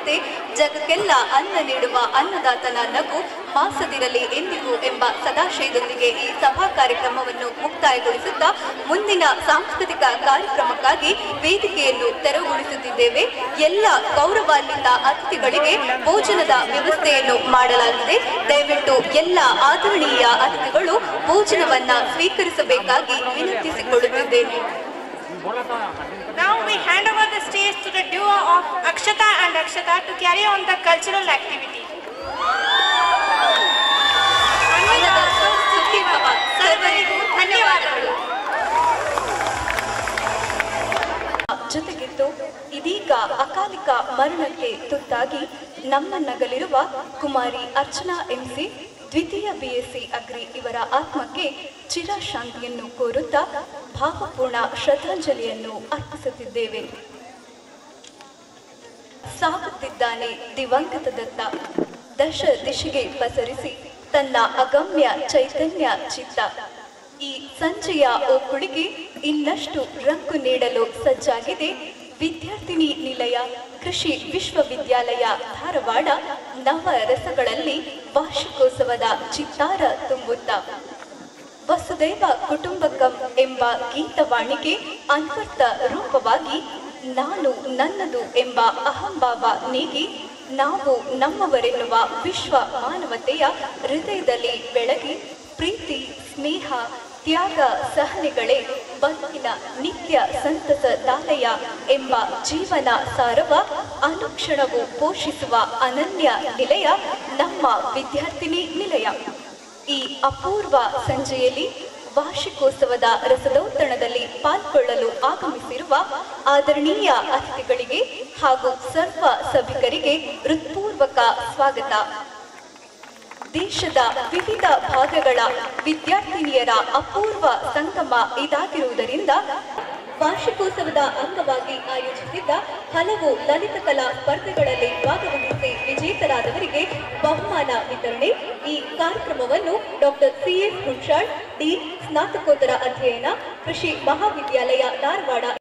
ಹೇಳುವಂತೆ ಜಗಕ್ಕೆಲ್ಲ ಅನ್ನ ನೀಡುವ ಅನ್ನದಾತನ ನಗು ಮಾಸದಿರಲಿ ಎಂದಿಗೂ ಎಂಬ ಸದಾಶಯದೊಂದಿಗೆ ಈ ಸಭಾ ಕಾರ್ಯಕ್ರಮವನ್ನು ಮುಕ್ತಾಯಗೊಳಿಸುತ್ತಾ ಮುಂದಿನ ಸಾಂಸ್ಕೃತಿಕ ಕಾರ್ಯಕ್ರಮಕ್ಕಾಗಿ ವೇದಿಕೆಯನ್ನು ತೆರವುಗೊಳಿಸುತ್ತಿದ್ದೇವೆ ಎಲ್ಲ ಗೌರವಾನ್ವಿತ ಅತಿಥಿಗಳಿಗೆ ಭೋಜನದ ವ್ಯವಸ್ಥೆಯನ್ನು ಮಾಡಲಾಗಿದೆ ದಯವಿಟ್ಟು ಎಲ್ಲ ಆದರಣೀಯ ಅತಿಥಿಗಳು ಭೋಜನವನ್ನ ಸ್ವೀಕರಿಸಬೇಕಾಗಿ ವಿನಂತಿಸಿಕೊಳ್ಳುತ್ತಿದ್ದೇನೆ Now we hand over the stage to the duo of Akshata and Akshata to carry on the cultural activity. ಅನ್ನದಾತ ಸುಖಿ ಭವ. ಸರ್ವರಿಗೂ ಧನ್ಯವಾದಗಳು ಜೊತೆಗಿದ್ದು ಇದೀಗ ಅಕಾಲಿಕ ಮರಣಕ್ಕೆ ತುತ್ತಾಗಿ ನಮ್ಮನ್ನಗಲಿರುವ ಕುಮಾರಿ ಅರ್ಚನಾ ಎಂಸಿ ದ್ವಿತೀಯ ಬಿಎಸ್ಸಿ ಅಗ್ರಿ ಇವರ ಆತ್ಮಕ್ಕೆ ಚಿರಶಾಂತಿಯನ್ನು ಕೋರುತ್ತಾ ಭಾವಪೂರ್ಣ ಶ್ರದ್ಧಾಂಜಲಿಯನ್ನು ಅರ್ಪಿಸುತ್ತಿದ್ದೇವೆ ಸಾಗುತ್ತಿದ್ದಾನೆ ದಿವಂಗತ ದತ್ತ ದಶ ದಿಶೆಗೆ ಪಸರಿಸಿ ತನ್ನ ಅಗಮ್ಯ ಚೈತನ್ಯ ಚಿತ್ತ ಈ ಸಂಜೆಯ ಓಕುಳಿಗೆ ಇನ್ನಷ್ಟು ರಂಕು ನೀಡಲು ಸಜ್ಜಾಗಿದೆ ವಿದ್ಯಾರ್ಥಿನಿ ನಿಲಯ ಕೃಷಿ ವಿಶ್ವವಿದ್ಯಾಲಯ ಧಾರವಾಡ ನವ ರಸಗಳಲ್ಲಿ ವಾರ್ಷಿಕೋತ್ಸವದ ಚಿತ್ತಾರ ತುಂಬುತ್ತಾ ವಸುದೈವ ಕುಟುಂಬಕಂ ಎಂಬ ಗೀತವಾಣಿಗೆ ಅನ್ವರ್ಥ ರೂಪವಾಗಿ ನಾನು ನನ್ನದು ಎಂಬ ಅಹಂಭಾವ ನೀಗಿ ನಾವು ನಮ್ಮವರೆನ್ನುವ ವಿಶ್ವ ಮಾನವತೆಯ ಹೃದಯದಲ್ಲಿ ಬೆಳಗಿ ಪ್ರೀತಿ ಸ್ನೇಹ ತ್ಯಾಗ ಸಹನೆಗಳೇ ಬದುಕಿನ ನಿತ್ಯ ಸಂತಸದಾಲಯ ಎಂಬ ಜೀವನ ಸಾರವ ಅನುಕ್ಷಣವು ಪೋಷಿಸುವ ಅನನ್ಯ ನಿಲಯ ನಮ್ಮ ವಿದ್ಯಾರ್ಥಿನಿ ನಿಲಯ ಈ ಅಪೂರ್ವ ಸಂಜೆಯಲ್ಲಿ ವಾರ್ಷಿಕೋತ್ಸವದ ರಸದೌತಣದಲ್ಲಿ ಪಾಲ್ಗೊಳ್ಳಲು ಆಗಮಿಸಿರುವ ಆದರಣೀಯ ಅತಿಥಿಗಳಿಗೆ ಹಾಗೂ ಸರ್ವ ಸಭಿಕರಿಗೆ ಹೃತ್ಪೂರ್ವಕ ಸ್ವಾಗತ ದೇಶದ ವಿವಿಧ ಭಾಗಗಳ ವಿದ್ಯಾರ್ಥಿನಿಯರ ಅಪೂರ್ವ ಸಂಗಮ ಇದಾಗಿರುವುದರಿಂದ ವಾರ್ಷಿಕೋತ್ಸವದ ಅಂಗವಾಗಿ ಆಯೋಜಿಸಿದ್ದ ಹಲವು ಲಲಿತ ಕಲಾ ಸ್ಪರ್ಧೆಗಳಲ್ಲಿ ಭಾಗವಹಿಸಿ ವಿಜೇತರಾದವರಿಗೆ ಬಹುಮಾನ ವಿತರಣೆ ಈ ಕಾರ್ಯಕ್ರಮವನ್ನು doctor C S Hunsal D ಸ್ನಾತಕೋತ್ತರ ಅಧ್ಯಯನ ಕೃಷಿ ಮಹಾವಿದ್ಯಾಲಯ ಧಾರವಾಡ